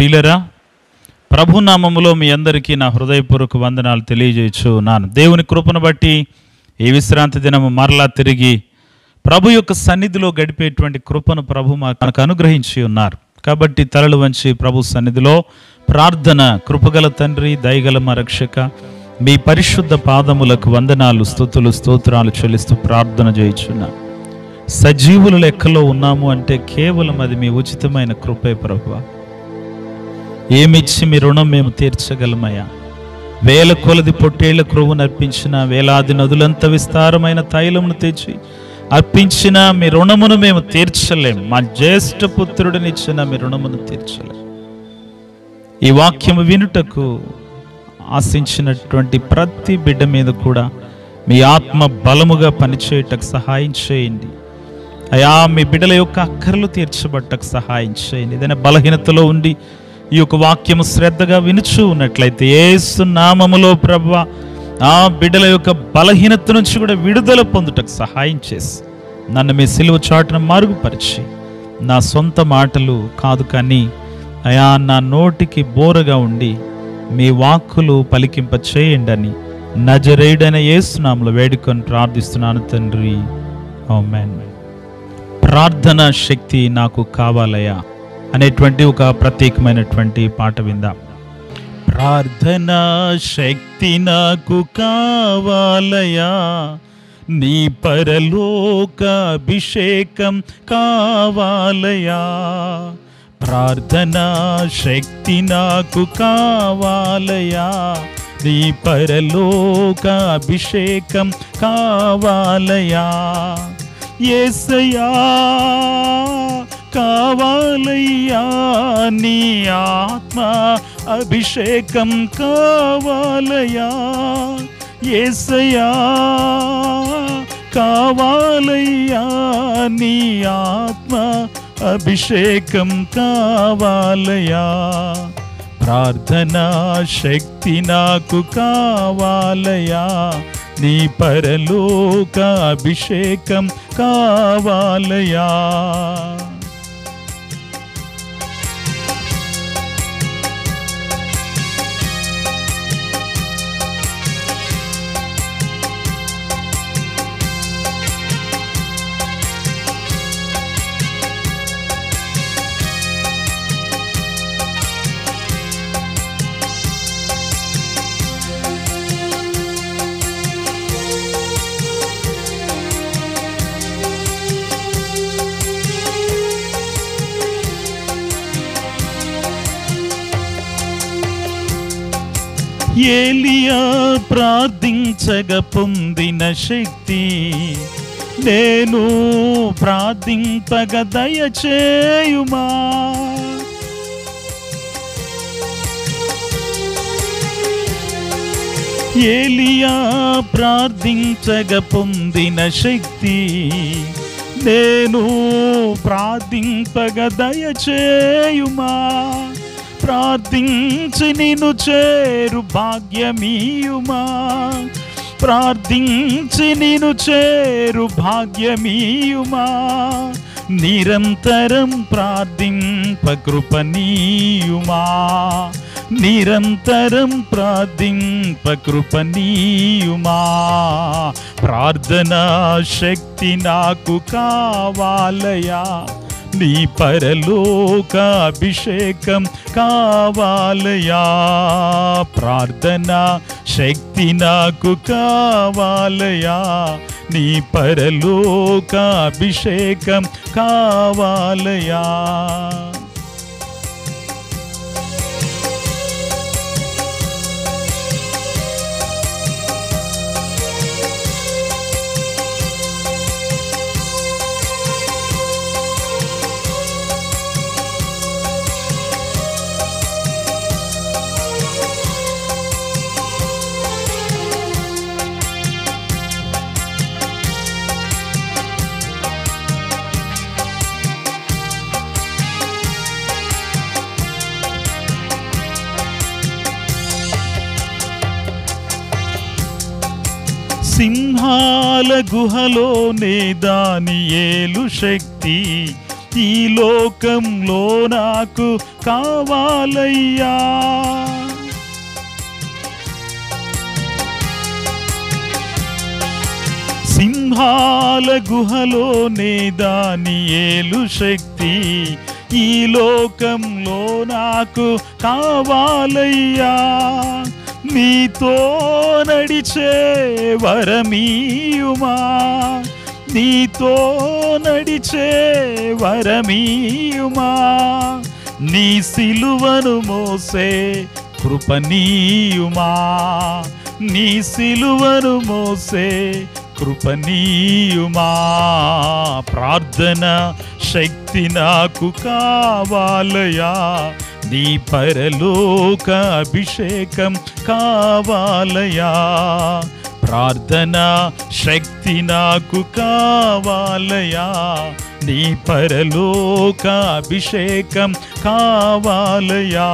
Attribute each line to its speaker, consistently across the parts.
Speaker 1: ప్రియులరా ప్రభునామములో మీ అందరికీ నా హృదయపూర్వక వందనాలు తెలియజేయచ్చు నాను దేవుని కృపను బట్టి ఈ విశ్రాంతి దినము మరలా తిరిగి ప్రభు యొక్క సన్నిధిలో గడిపేటువంటి కృపను ప్రభు మనకు అనుగ్రహించి ఉన్నారు కాబట్టి తలలు వంచి ప్రభు సన్నిధిలో ప్రార్థన కృపగల తండ్రి దయగల మా రక్షక మీ పరిశుద్ధ పాదములకు వందనాలు స్థుతులు స్తోత్రాలు చెల్లిస్తూ ప్రార్థన చేయుచున్నా సజీవుల లెక్కలో ఉన్నాము అంటే కేవలం అది మీ ఉచితమైన కృపే ప్రభువా ఏమిచ్చి మీ రుణం మేము తీర్చగలమయ్యా వేల కొలది పొట్టేళ్ల క్రొవ్వును అర్పించిన వేలాది నదులంత విస్తారమైన తైలమును తెచ్చి అర్పించిన మీ రుణమును మేము తీర్చలేం మా జ్యేష్ఠ పుత్రుడినిచ్చిన మీ రుణమును తీర్చలేం ఈ వాక్యము వినుటకు ఆశించినటువంటి ప్రతి బిడ్డ మీద కూడా మీ ఆత్మ బలముగా పనిచేయటకు సహాయం చేయండి అయా మీ బిడ్డల యొక్క అక్కర్లు తీర్చబట్టకు సహాయం చేయండి ఏదైనా బలహీనతలో ఉండి ఈ యొక్క వాక్యము శ్రద్ధగా వినుచు ఉన్నట్లయితే ఏసు నామములో ప్రభ ఆ బిడ్డల యొక్క బలహీనత నుంచి కూడా విడుదల పొందుటకు సహాయం చేసి నన్ను మీ సిలువ చాటున మరుగుపరిచి నా సొంత మాటలు కాదు కానీ అయా నా నోటికి బోరగా ఉండి మీ వాక్కులు పలికింప చేయండి అని నజరేయుడైన యేసునామలో వేడుకొని ప్రార్థిస్తున్నాను తండ్రి ఆమేన్ ప్రార్థన శక్తి నాకు కావాలయా అనేటువంటి ఒక ప్రత్యేకమైనటువంటి పాట విందాం ప్రార్థన శక్తి నాకు కావాలయా నీ పరలోక అభిషేకం కావాలయా ప్రార్థన శక్తి నాకు కావాలయా నీ పరలోక అభిషేకం కావాలయా ఏసయ్యా కావాలయ్యా నీ ఆత్మ అభిషేకం కావాలయ్యా ఏసయ్యా కావాలయ్యా నీ ఆత్మ అభిషేకం కావాలయ్యా ప్రార్థనా శక్తి నాకు కావాలయా నీ పరలోక అభిషేకం కావాలయా ఏలియా ప్రార్థించగ పొందిన శక్తి నేను ప్రార్థింపగ దయచేయుమా ఏలియా ప్రార్థించగ పొందిన శక్తి నేను ప్రార్థింపగ దయచేయుమా ప్రార్థించి నిన్ను చేరు భాగ్యమీయుమా ప్రార్థించి నిన్ను చేరు భాగ్యమీయుమా నిరంతరం ప్రార్థింప కృపనీయుమా నిరంతరం ప్రార్థింప కృపనీయుమా ప్రార్థనా శక్తి నాకు కావాలయా నీ పరలోక అభిషేకం కావాలయా ప్రార్థన శక్తి నాకు కావాలయా నీ పరలోక అభిషేకం కావాలయా సింహాల గుహలోనే దాని ఏలు శక్తి ఈ లోకంలో నాకు కావాలయ్యా సింహాల గుహలోనే దాని ఏలు శక్తి ఈ లోకంలో నాకు కావాలయ్యా నీతో నడిచే వరమీయుమా నీతో నడిచే వరమీయుమా నీ సిలువను మోసే కృపనీయుమా నీ సిలువను మోసే కృపనీయుమా ప్రార్థన శక్తి నాకు కావాలయా నీ పరలోక అభిషేకం కావాలయా ప్రార్థన శక్తి నాకు కావాలయా నీ పరలోక అభిషేకం కావాలయా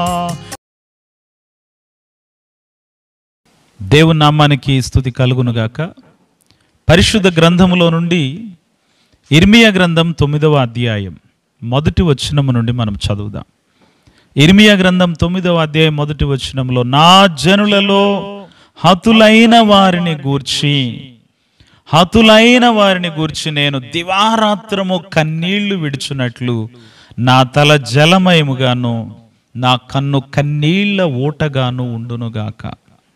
Speaker 1: దేవుని నామానికి స్థుతి కలుగునుగాక పరిశుద్ధ గ్రంథములో నుండి ఇర్మియా గ్రంథం తొమ్మిదవ అధ్యాయం మొదటి వచనము నుండి మనం చదువుదాం ఇర్మియా గ్రంథం తొమ్మిదవ అధ్యాయం మొదటి వచనంలో నా జనులలో హతులైన వారిని గూర్చి హతులైన వారిని గూర్చి నేను దివారాత్రము కన్నీళ్లు విడుచున్నట్లు నా తల జలమయముగాను నా కన్ను కన్నీళ్ల ఊటగాను ఉండునుగాక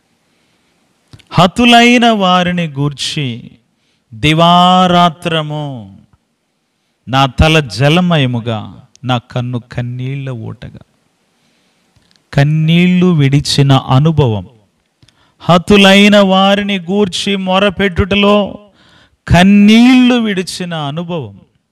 Speaker 1: హతులైన వారిని గూర్చి దివారాత్రము నా తల జలమయముగా నా కన్ను కన్నీళ్ల ఊటగా కన్నీళ్లు విడిచిన అనుభవం హతులైన వారిని గూర్చి మొరపెట్టుటలో కన్నీళ్లు విడిచిన అనుభవం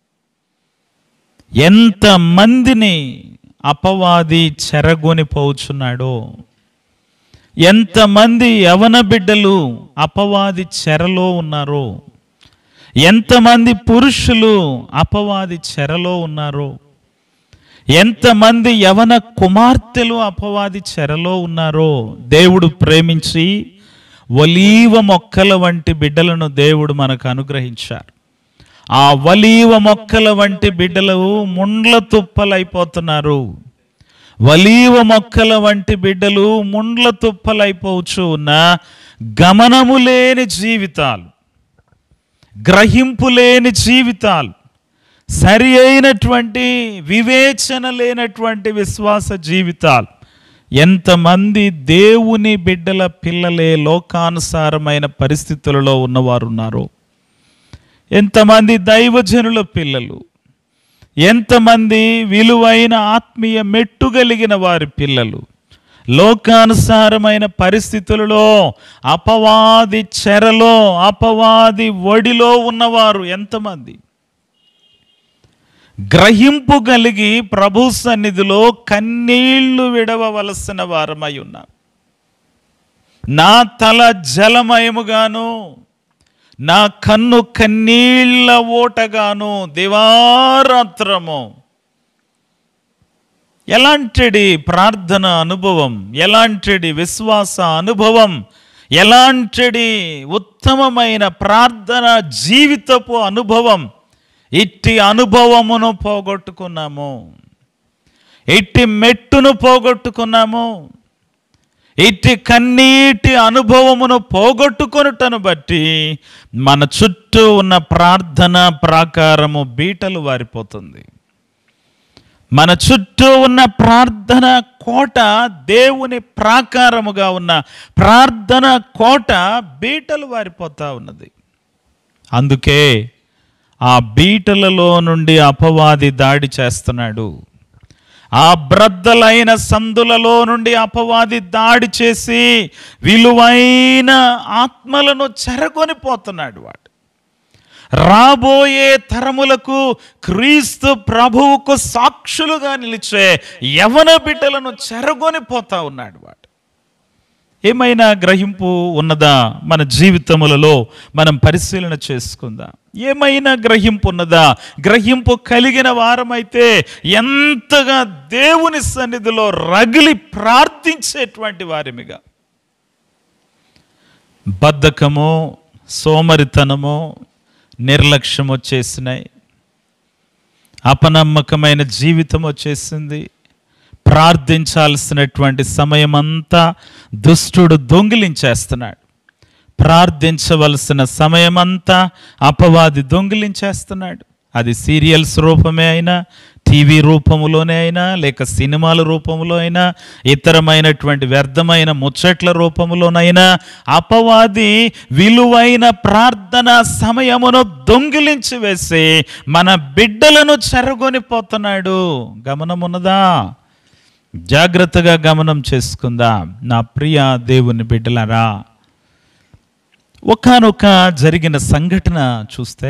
Speaker 1: ఎంత మందిని అపవాది చెరగొని పోచున్నాడో ఎంతమంది యవన బిడ్డలు అపవాది చెరలో ఉన్నారో ఎంతమంది పురుషులు అపవాది చెరలో ఉన్నారో ఎంతమంది యవన కుమార్తెలు అపవాది చెరలో ఉన్నారో దేవుడు ప్రేమించి ఒలీవ మొక్కల వంటి బిడ్డలను దేవుడు మనకు అనుగ్రహించారు ఆ వలీవ మొక్కల వంటి బిడ్డలు ముండ్ల తుప్పలైపోతున్నారు వలీవ మొక్కల వంటి బిడ్డలు ముండ్ల తుప్పలైపోవచ్చు ఉన్న గమనము లేని జీవితాలు గ్రహింపు లేని జీవితాలు సరి అయినటువంటి వివేచన లేనటువంటి విశ్వాస జీవితాలు ఎంతమంది దేవుని బిడ్డల పిల్లలే లోకానుసారమైన పరిస్థితులలో ఉన్నవారు ఉన్నారో ఎంతమంది దైవజనుల పిల్లలు ఎంతమంది విలువైన ఆత్మీయ మెట్టుగలిగిన వారి పిల్లలు లోకానుసారమైన పరిస్థితులలో అపవాది చెరలో అపవాది ఒడిలో ఉన్నవారు ఎంతమంది గ్రహింపు కలిగి ప్రభు సన్నిధిలో కన్నీళ్లు విడవవలసిన వారమై ఉన్నాం నా తల జలమయముగాను నా కన్ను కన్నీళ్ల ఓటగాను దివారాత్రము ఎలాంటిది ప్రార్థన అనుభవం ఎలాంటిది విశ్వాస అనుభవం ఎలాంటిది ఉత్తమమైన ప్రార్థన జీవితపు అనుభవం ఇట్టి అనుభవమును పోగొట్టుకున్నాము ఇట్టి మెట్టును పోగొట్టుకున్నాము ఇట్టి కన్నీటి అనుభవమును పోగొట్టుకొనుటను బట్టి మన చుట్టూ ఉన్న ప్రార్థన ప్రాకారము బీటలు వారిపోతుంది మన చుట్టూ ఉన్న ప్రార్థన కోట దేవుని ప్రాకారముగా ఉన్న ప్రార్థన కోట బీటలు వారిపోతా ఉన్నది అందుకే ఆ బీటలలో నుండి అపవాది దాడి చేస్తున్నాడు ఆ బ్రద్దలైన సందులలో నుండి అపవాది దాడి చేసి విలువైన ఆత్మలను చెరగొని పోతున్నాడు వాడు రాబోయే తరములకు క్రీస్తు ప్రభువుకు సాక్షులుగా నిలిచే యవన బిడ్డలను చెరగొని పోతా ఉన్నాడు వాడు ఏమైనా గ్రహింపు ఉన్నదా మన జీవితములలో మనం పరిశీలన చేసుకుందాం ఏమైనా గ్రహింపు ఉన్నదా గ్రహింపు కలిగిన వారమైతే ఎంతగా దేవుని సన్నిధిలో రగిలి ప్రార్థించేటువంటి వారిమిగా బద్ధకము సోమరితనము నిర్లక్ష్యం వచ్చేసినాయి అపనమ్మకమైన జీవితం వచ్చేసింది ప్రార్థించాల్సినటువంటి సమయమంతా దుష్టుడు దొంగిలించేస్తున్నాడు ప్రార్థించవలసిన సమయమంతా అపవాది దొంగిలించేస్తున్నాడు అది సీరియల్స్ రూపమే అయినా టీవీ రూపములోనే అయినా లేక సినిమాల రూపంలో అయినా ఇతరమైనటువంటి వ్యర్థమైన ముచ్చట్ల రూపంలోనైనా అపవాది విలువైన ప్రార్థన సమయమును దొంగిలించి వేసి మన బిడ్డలను చెరగొనిపోతున్నాడు గమనమున్నదా జాగ్రత్తగా గమనం చేసుకుందాం నా ప్రియ దేవుని బిడ్డలరా ఒకానొక జరిగిన సంఘటన చూస్తే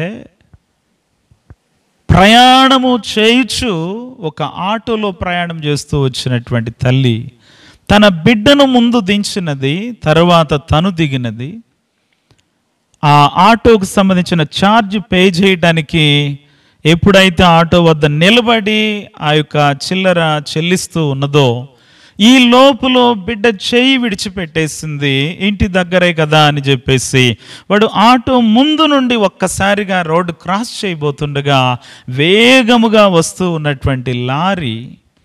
Speaker 1: ప్రయాణము చేయుచు ఒక ఆటోలో ప్రయాణం చేస్తూ వచ్చినటువంటి తల్లి తన బిడ్డను ముందు దించినది తర్వాత తను దిగినది ఆ ఆటోకు సంబంధించిన ఛార్జ్ పే చేయడానికి ఎప్పుడైతే ఆటో వద్ద నిలబడి ఆ యొక్క చిల్లర చెల్లిస్తూ ఉన్నదో ఈ లోపల బిడ్డ చేయి విడిచిపెట్టేసింది ఇంటి దగ్గరే కదా అని చెప్పేసి వాడు ఆటో ముందు నుండి ఒక్కసారిగా రోడ్డు క్రాస్ చేయబోతుండగా వేగముగా వస్తూ ఉన్నటువంటి లారీ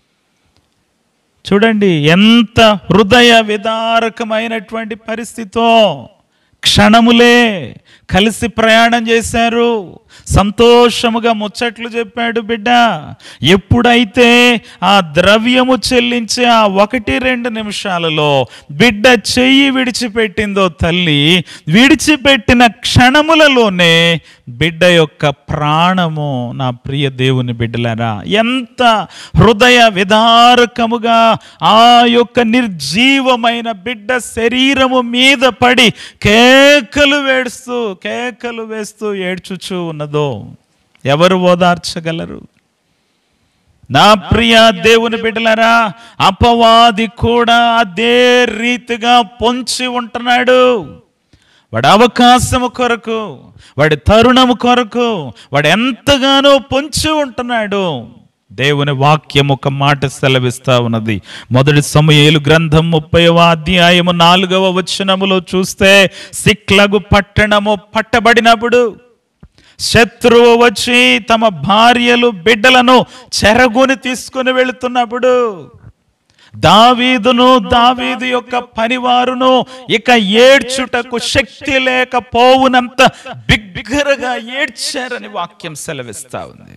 Speaker 1: చూడండి ఎంత హృదయ విదారకమైనటువంటి పరిస్థితో క్షణములే కలిసి ప్రయాణం చేశారు సంతోషముగా ముచ్చట్లు చెప్పాడు బిడ్డ ఎప్పుడైతే ఆ ద్రవ్యము చెల్లించే ఆ ఒకటి రెండు నిమిషాలలో బిడ్డ చెయ్యి విడిచిపెట్టిందో తల్లి విడిచిపెట్టిన క్షణములలోనే బిడ్డ యొక్క ప్రాణము నా ప్రియ దేవుని బిడ్డలారా ఎంత హృదయ విదారకముగా ఆ యొక్క నిర్జీవమైన బిడ్డ శరీరము మీద పడి కేకలు వేడుస్తూ కేకలు వేస్తూ ఏడ్చుచూ ఉన్నదో ఎవరు ఓదార్చగలరు నా ప్రియ దేవుని బిడ్డలారా అపవాది కూడా అదే రీతిగా పొంచి ఉంటున్నాడు వాడి అవకాశము కొరకు వాడి తరుణము కొరకు వాడు ఎంతగానో పొంచి ఉంటున్నాడు దేవుని వాక్యం ఒక మాట సెలవిస్తా ఉన్నది మొదటి సమయలు గ్రంథం ముప్పైవ అధ్యాయము నాలుగవ వచనములో చూస్తే సిక్లగు పట్టణము పట్టబడినప్పుడు శత్రువు వచ్చి తమ భార్యలు బిడ్డలను చెరగొని తీసుకుని వెళుతున్నప్పుడు దావీదును దావీదు యొక్క పనివారును ఇక ఏడ్చుటకు శక్తి లేకపోవునంత బిగ్గరగా ఏడ్చారని వాక్యం సెలవిస్తా ఉంది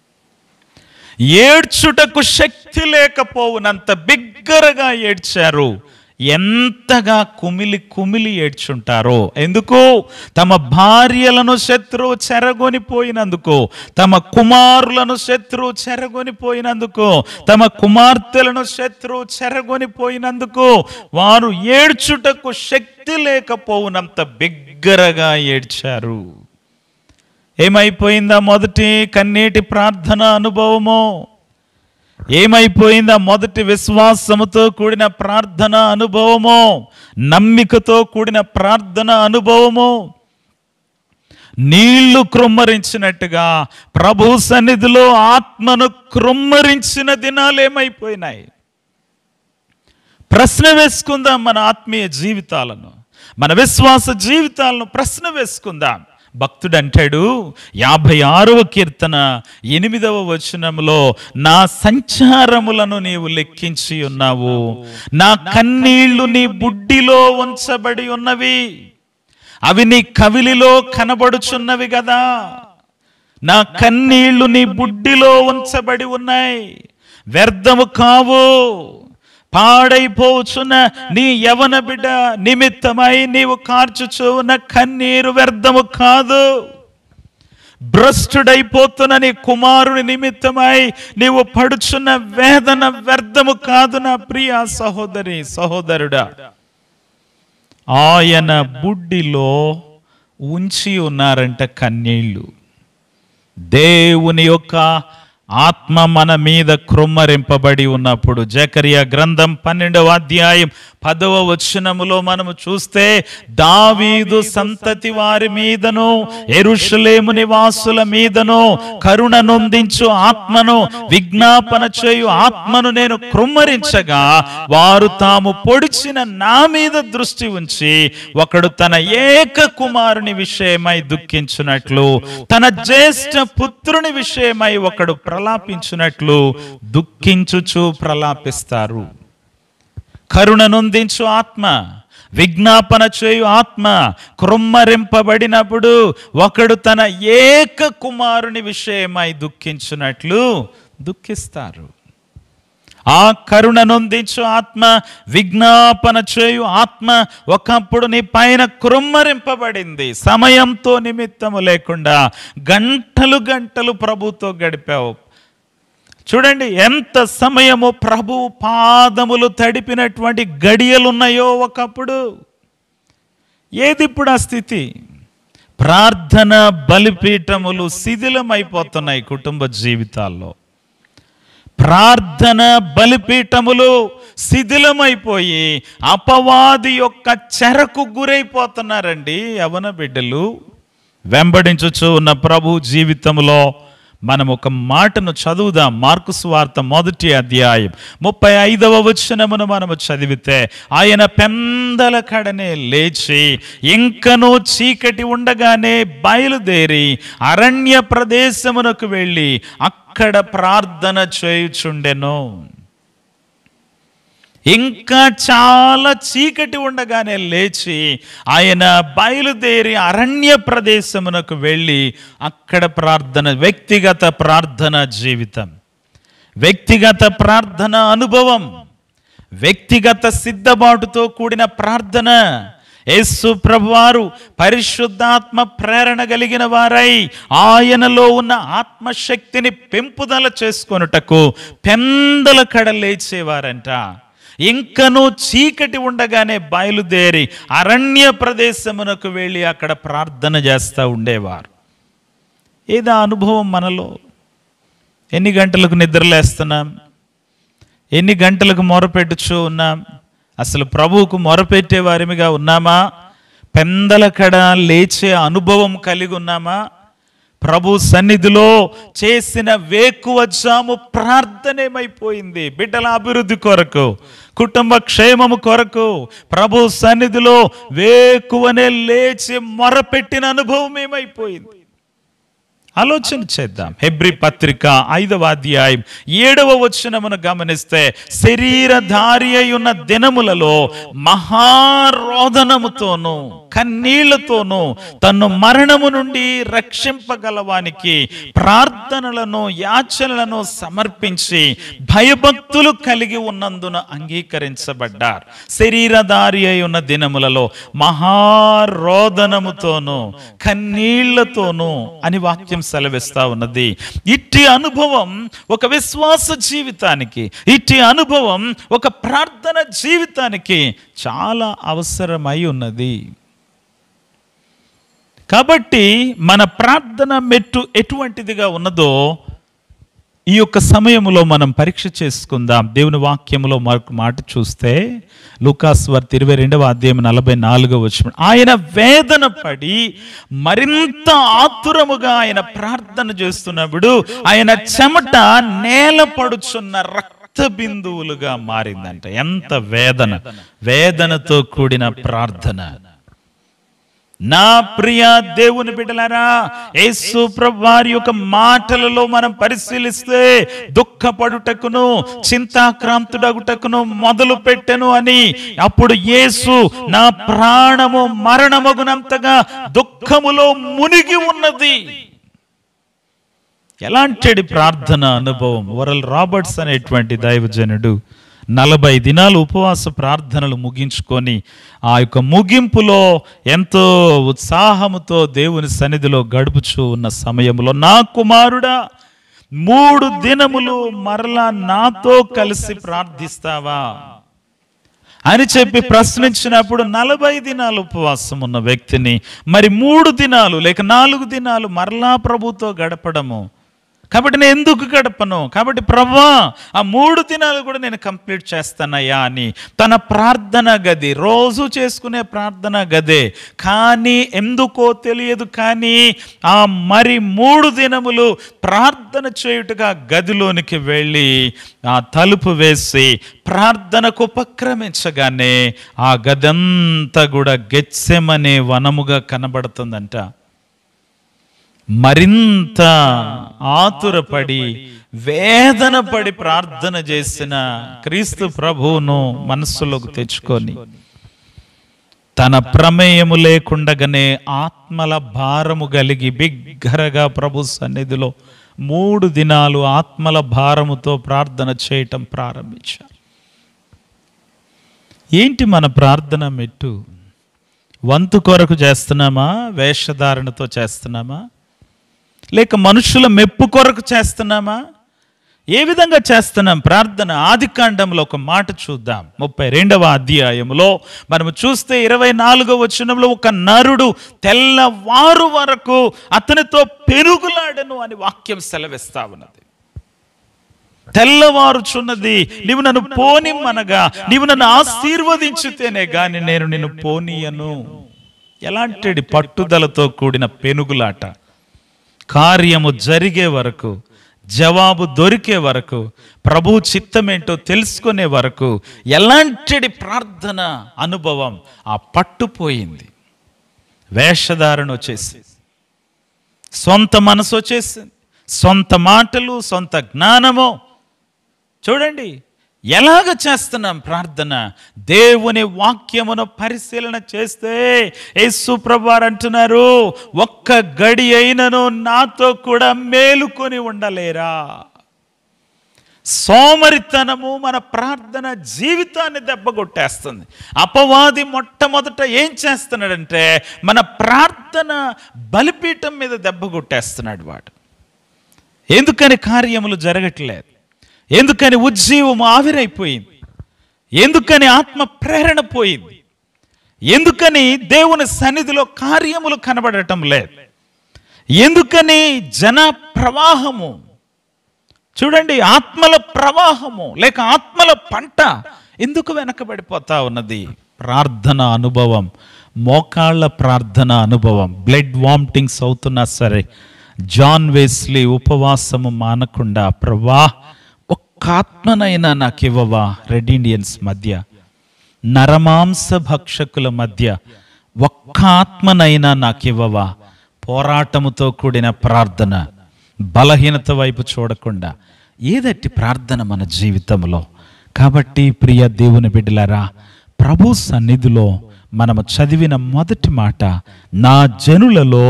Speaker 1: ఏడ్చుటకు శక్తి లేకపోవునంత బిగ్గరగా ఏడ్చారు ఎంతగా కుమిలి కుమిలి ఏడ్చుంటారో ఎందుకు తమ భార్యలను శత్రువు చెరగొనిపోయినందుకు తమ కుమారులను శత్రువు చెరగొనిపోయినందుకు తమ కుమార్తెలను శత్రువు చెరగొనిపోయినందుకు వారు ఏడ్చుటకు శక్తి లేకపోవునంత బిగ్గరగా ఏడ్చారు ఏమైపోయిందా మొదటి కన్నీటి ప్రార్థన అనుభవము ఏమైపోయిందా మొదటి విశ్వాసముతో కూడిన ప్రార్థన అనుభవము నమ్మికతో కూడిన ప్రార్థన అనుభవము నీళ్లు కృమ్మరించినట్టుగా ప్రభు సన్నిధిలో ఆత్మను కృమ్మరించిన దినాలు ఏమైపోయినాయి ప్రశ్న వేసుకుందాం మన ఆత్మీయ జీవితాలను మన విశ్వాస జీవితాలను ప్రశ్న వేసుకుందాం భక్తుడు అంటాడు యాభై ఆరవ కీర్తన ఎనిమిదవ వచనంలో నా సంచారములను నీవు లెక్కించి ఉన్నావు నా కన్నీళ్లు నీ బుడ్డిలో ఉంచబడి ఉన్నవి అవి నీ కవిలిలో కనబడుచున్నవి కదా నా కన్నీళ్లు నీ బుడ్డిలో ఉంచబడి ఉన్నాయి వ్యర్థము కావు పాడైపోచున్న నీ యవన బిడ్డ నిమిత్తమై నీవు కార్చుచు ఉన్న కన్నీరు వ్యర్థము కాదు భ్రష్టుడైపోతున్న నీ కుమారుని నిమిత్తమై నీవు పడుచున్న వేదన వ్యర్థము కాదు నా ప్రియ సహోదరి సహోదరుడా ఆయన బుడ్డిలో ఉంచి ఉన్నారంట కన్నీళ్ళు దేవుని యొక్క ఆత్మ మన మీద కృమ్మరింపబడి ఉన్నప్పుడు జకరియా గ్రంథం పన్నెండవ అధ్యాయం పదవ వచనములో మనము చూస్తే దావీదు సంతతి వారి మీదను ఎరుషలేము నివాసుల మీదను కరుణ నొందించు ఆత్మను విజ్ఞాపన చేయు ఆత్మను నేను కృమ్మరించగా వారు తాము పొడిచిన నా మీద దృష్టి ఉంచి ఒకడు తన ఏక కుమారుని విషయమై దుఃఖించున్నట్లు తన జ్యేష్ఠ పుత్రుని విషయమై ఒకడు ప్రలాపించున్నట్లు దుఃఖించుచు ప్రలాపిస్తారు కరుణ నొందించు ఆత్మ విజ్ఞాపన చేయు ఆత్మ కృమ్మరింపబడినప్పుడు ఒకడు తన ఏక కుమారుని విషయమై దుఃఖించున్నట్లు దుఃఖిస్తారు ఆ కరుణ నొందించు ఆత్మ విజ్ఞాపన చేయు ఆత్మ ఒకప్పుడు నీ పైన కృమ్మరింపబడింది సమయంతో నిమిత్తము లేకుండా గంటలు గంటలు ప్రభుతో గడిపావు చూడండి ఎంత సమయము ప్రభు పాదములు తడిపినటువంటి గడియలున్నాయో ఒకప్పుడు ఏది ఇప్పుడు ఆ స్థితి ప్రార్థన బలిపీఠములు శిథిలమైపోతున్నాయి కుటుంబ జీవితాల్లో ప్రార్థన బలిపీఠములు శిథిలమైపోయి అపవాది యొక్క చెరకు గురైపోతున్నారండి యవన బిడ్డలు వెంబడించుచు ఉన్న ప్రభు జీవితంలో మనం ఒక మాటను చదువుదాం మార్కు స్వార్త మొదటి అధ్యాయం ముప్పై ఐదవ వచనమును మనము చదివితే ఆయన పెందల కడనే లేచి ఇంకనూ చీకటి ఉండగానే బయలుదేరి అరణ్య ప్రదేశమునకు వెళ్ళి అక్కడ ప్రార్థన చేయుచుండెను ఇంకా చాలా చీకటి ఉండగానే లేచి ఆయన బయలుదేరి అరణ్య ప్రదేశమునకు వెళ్ళి అక్కడ ప్రార్థన వ్యక్తిగత ప్రార్థన జీవితం వ్యక్తిగత ప్రార్థన అనుభవం వ్యక్తిగత సిద్ధపాటుతో కూడిన ప్రార్థన యేసు ప్రభువారు పరిశుద్ధాత్మ ప్రేరణ కలిగిన వారై ఆయనలో ఉన్న ఆత్మశక్తిని పెంపుదల చేసుకొనుటకు పెందల కడ లేచేవారంట ఇంకనూ చీకటి ఉండగానే బయలుదేరి అరణ్య ప్రదేశమునకు వెళ్ళి అక్కడ ప్రార్థన చేస్తూ ఉండేవారు ఏదా అనుభవం మనలో ఎన్ని గంటలకు నిద్రలేస్తున్నాం ఎన్ని గంటలకు మొరపెట్టుచూ ఉన్నాం అసలు ప్రభువుకు మొరపెట్టే వారిమిగా ఉన్నామా పెందల కడ లేచే అనుభవం కలిగి ఉన్నామా ప్రభు సన్నిధిలో చేసిన వేకువ జాము ప్రార్థనేమైపోయింది బిడ్డల అభివృద్ధి కొరకు కుటుంబ క్షేమము కొరకు ప్రభు సన్నిధిలో వేకువనే లేచి మొరపెట్టిన అనుభవం ఏమైపోయింది ఆలోచన చేద్దాం హెబ్రి పత్రిక ఐదవ అధ్యాయం ఏడవ వచనమును గమనిస్తే శరీరధారి అయి ఉన్న దినములలో మహారోదనముతోను కన్నీళ్లతోనూ తన్ను మరణము నుండి రక్షింపగలవానికి ప్రార్థనలను యాచనలను సమర్పించి భయభక్తులు కలిగి ఉన్నందున అంగీకరించబడ్డారు శరీరధారి అయి ఉన్న దినములలో మహారోదనముతోను కన్నీళ్లతోనూ అని వాక్యం సెలవిస్తా ఉన్నది ఇట్టి అనుభవం ఒక విశ్వాస జీవితానికి ఇట్టి అనుభవం ఒక ప్రార్థన జీవితానికి చాలా అవసరమై ఉన్నది కాబట్టి మన ప్రార్థన మెట్టు ఎటువంటిదిగా ఉన్నదో ఈ యొక్క సమయంలో మనం పరీక్ష చేసుకుందాం దేవుని వాక్యములో మరొక మాట చూస్తే లూకాస్ వార్త ఇరవై రెండవ అధ్యాయం నలభై నాలుగవ వచ్చిన ఆయన వేదన పడి మరింత ఆతురముగా ఆయన ప్రార్థన చేస్తున్నప్పుడు ఆయన చెమట నేల పడుచున్న రక్త బిందువులుగా మారిందంట ఎంత వేదన వేదనతో కూడిన ప్రార్థన నా ప్రియ దేవుని బిడ్డలారా యేసు ప్రభు వారి యొక్క మాటలలో మనం పరిశీలిస్తే దుఃఖపడుటకును చింతాక్రాంతుడగుటకును మొదలు పెట్టెను అని అప్పుడు యేసు నా ప్రాణము మరణమగునంతగా దుఃఖములో మునిగి ఉన్నది ఎలాంటి ప్రార్థన అనుభవం వరల్ రాబర్ట్స్ అనేటువంటి దైవజనుడు నలభై దినాలు ఉపవాస ప్రార్థనలు ముగించుకొని ఆ యొక్క ముగింపులో ఎంతో ఉత్సాహముతో దేవుని సన్నిధిలో గడుపుచూ ఉన్న సమయంలో నా కుమారుడా మూడు దినములు మరలా నాతో కలిసి ప్రార్థిస్తావా అని చెప్పి ప్రశ్నించినప్పుడు నలభై దినాలు ఉపవాసం ఉన్న వ్యక్తిని మరి మూడు దినాలు లేక నాలుగు దినాలు మరలా ప్రభుతో గడపడము కాబట్టి నేను ఎందుకు గడపను కాబట్టి ప్రభా ఆ మూడు దినాలు కూడా నేను కంప్లీట్ చేస్తానయ్యా అని తన ప్రార్థన గది రోజు చేసుకునే ప్రార్థన గదే కానీ ఎందుకో తెలియదు కానీ ఆ మరి మూడు దినములు ప్రార్థన చేయుటగా గదిలోనికి వెళ్ళి ఆ తలుపు వేసి ప్రార్థనకు ఉపక్రమించగానే ఆ గదంతా కూడా గెచ్చెమనే వనముగా కనబడుతుందంట మరింత ఆతురపడి వేదన పడి ప్రార్థన చేసిన క్రీస్తు ప్రభువును మనస్సులోకి తెచ్చుకొని తన ప్రమేయము లేకుండగానే ఆత్మల భారము కలిగి బిగ్గరగా ప్రభు సన్నిధిలో మూడు దినాలు ఆత్మల భారముతో ప్రార్థన చేయటం ప్రారంభించారు ఏంటి మన ప్రార్థన మెట్టు వంతు కొరకు చేస్తున్నామా వేషధారణతో చేస్తున్నామా లేక మనుషుల మెప్పు కొరకు చేస్తున్నామా ఏ విధంగా చేస్తున్నాం ప్రార్థన ఆది కాండంలో ఒక మాట చూద్దాం ముప్పై రెండవ అధ్యాయంలో మనము చూస్తే ఇరవై నాలుగవ వచనంలో ఒక నరుడు తెల్లవారు వరకు అతనితో పెరుగులాడను అని వాక్యం సెలవిస్తా ఉన్నది తెల్లవారుచున్నది నీవు నన్ను పోనిమ్మనగా నీవు నన్ను ఆశీర్వదించితేనే గాని నేను నిన్ను పోనీయను ఎలాంటి పట్టుదలతో కూడిన పెనుగులాట కార్యము జరిగే వరకు జవాబు దొరికే వరకు ప్రభు చిత్తమేంటో తెలుసుకునే వరకు ఎలాంటి ప్రార్థన అనుభవం ఆ పట్టుపోయింది వేషధారణ వచ్చేసి సొంత మనసు వచ్చేసింది సొంత మాటలు సొంత జ్ఞానము చూడండి ఎలాగ చేస్తున్నాం ప్రార్థన దేవుని వాక్యమును పరిశీలన చేస్తే యేసు ప్రభువారు అంటున్నారు ఒక్క గడి అయినను నాతో కూడా మేలుకొని ఉండలేరా సోమరితనము మన ప్రార్థన జీవితాన్ని దెబ్బగొట్టేస్తుంది అపవాది మొట్టమొదట ఏం చేస్తున్నాడంటే మన ప్రార్థన బలిపీఠం మీద దెబ్బ కొట్టేస్తున్నాడు వాడు ఎందుకని కార్యములు జరగట్లేదు ఎందుకని ఉజ్జీవం ఆవిరైపోయింది ఎందుకని ఆత్మ ప్రేరణ పోయింది ఎందుకని దేవుని సన్నిధిలో కార్యములు కనబడటం లేదు ఎందుకని జన ప్రవాహము చూడండి ఆత్మల ప్రవాహము లేక ఆత్మల పంట ఎందుకు వెనకబడిపోతా ఉన్నది ప్రార్థన అనుభవం మోకాళ్ళ ప్రార్థన అనుభవం బ్లడ్ వామిటింగ్స్ అవుతున్నా సరే జాన్ వేస్లీ ఉపవాసము మానకుండా ప్రభా ఒక్క ఆత్మనైనా నాకు ఇవ్వవా రెడ్ ఇండియన్స్ మధ్య నరమాంస భక్షకుల మధ్య ఒక్క ఆత్మనైనా నాకు ఇవ్వవా పోరాటముతో కూడిన ప్రార్థన బలహీనత వైపు చూడకుండా ఏదట్టి ప్రార్థన మన జీవితంలో కాబట్టి ప్రియ దేవుని బిడ్డలారా ప్రభు సన్నిధిలో మనము చదివిన మొదటి మాట నా జనులలో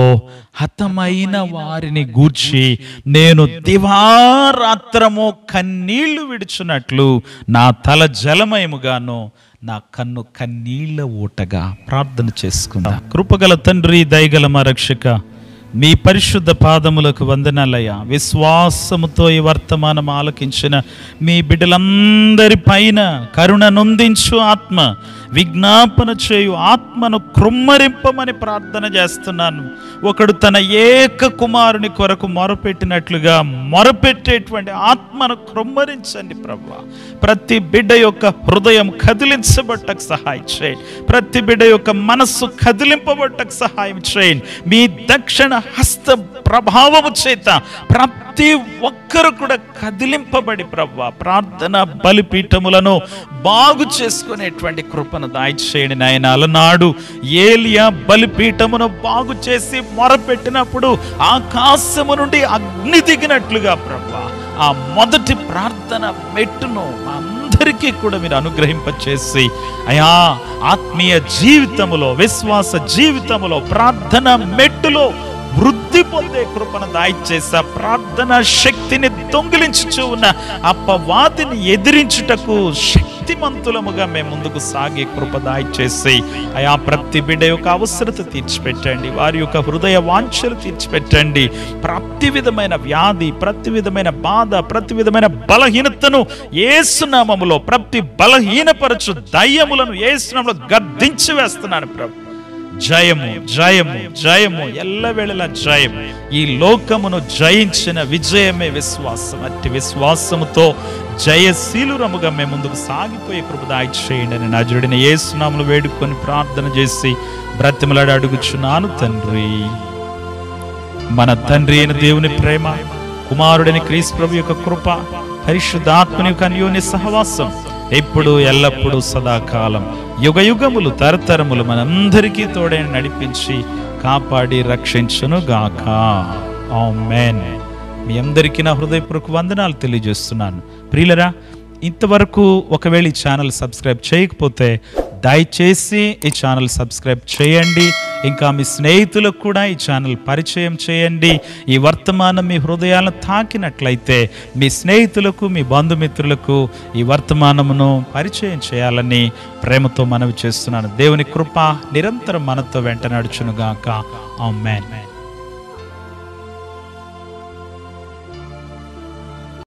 Speaker 1: హతమైన వారిని గూర్చి నేను దివారాత్రము కన్నీళ్లు విడుచున్నట్లు నా తల జలమయముగాను నా కన్ను కన్నీళ్ల ఊటగా ప్రార్థన చేసుకుందాం కృపగల తండ్రి దయగల మా రక్షక మీ పరిశుద్ధ పాదములకు వందనాలయ్య విశ్వాసముతో ఈ వర్తమానం ఆలకించిన మీ బిడ్డలందరి పైన కరుణ నొందించు ఆత్మ విజ్ఞాపన చేయు ఆత్మను కృమ్మరింపమని ప్రార్థన చేస్తున్నాను ఒకడు తన ఏక కుమారుని కొరకు మొరపెట్టినట్లుగా మొరపెట్టేటువంటి ఆత్మను కృమ్మరించండి ప్రభు ప్రతి బిడ్డ యొక్క హృదయం కదిలించబట్టకు సహాయం చేయండి ప్రతి బిడ్డ యొక్క మనస్సు కదిలింపబట్టకు సహాయం చేయండి మీ దక్షిణ హస్త ప్రభావము చేత ప్రతి ఒక్కరు కూడా కదిలింపబడి ప్రభు ప్రార్థన బలిపీఠములను బాగు చేసుకునేటువంటి కృపను దాయిచేయండి నాయన అలనాడు ఏలియా బలిపీఠమును బాగు చేసి మొరపెట్టినప్పుడు ఆకాశము నుండి అగ్ని దిగినట్లుగా ప్రభు ఆ మొదటి ప్రార్థన మెట్టును అందరికీ కూడా మీరు అనుగ్రహింపచేసి అయా ఆత్మీయ జీవితములో విశ్వాస జీవితములో ప్రార్థన మెట్టులో వృద్ధి పొందే కృపను దాయిచేసా ప్రార్థన శక్తిని దొంగిలించుచూ ఉన్న అపవాదిని ఎదిరించుటకు శక్తిమంతులముగా మేము ముందుకు సాగే కృప దాయిచేసి అయా ప్రతి బిడ్డ యొక్క అవసరత తీర్చిపెట్టండి వారి యొక్క హృదయ వాంఛలు తీర్చిపెట్టండి ప్రతి విధమైన వ్యాధి ప్రతి విధమైన బాధ ప్రతి విధమైన బలహీనతను ఏసునామములో ప్రతి బలహీనపరచు దయ్యములను ఏసునామలో గద్దించి వేస్తున్నాను ప్రభు జయము జయము జయము ఎల్లవేళలా జయం ఈ లోకమును జయించిన విజయమే విశ్వాసం అట్టి విశ్వాసముతో జయశీలురముగా మేము ముందుకు సాగిపోయే కృపదాయి చేయండి అని నజరుడిని ఏసునాములు వేడుకొని ప్రార్థన చేసి బ్రతిమలాడి అడుగుచున్నాను తండ్రి మన తండ్రి అయిన దేవుని ప్రేమ కుమారుడని క్రీస్తు ప్రభు యొక్క కృప పరిశుద్ధాత్మని యొక్క అన్యోన్య సహవాసం ఎప్పుడు ఎల్లప్పుడూ సదాకాలం యుగ యుగములు తరతరములు మనందరికీ తోడే నడిపించి కాపాడి రక్షించును గాక ఆమేన్ మీ అందరికీ నా హృదయపూర్వక వందనాలు తెలియజేస్తున్నాను ప్రియులరా ఇంతవరకు ఒకవేళ ఈ ఛానల్ సబ్స్క్రైబ్ చేయకపోతే దయచేసి ఈ ఛానల్ సబ్స్క్రైబ్ చేయండి ఇంకా మీ స్నేహితులకు కూడా ఈ ఛానల్ పరిచయం చేయండి ఈ వర్తమానం మీ హృదయాలను తాకినట్లయితే మీ స్నేహితులకు మీ బంధుమిత్రులకు ఈ వర్తమానమును పరిచయం చేయాలని ప్రేమతో మనవి చేస్తున్నాను దేవుని కృప నిరంతరం మనతో వెంట నడుచునుగాక ఆమెన్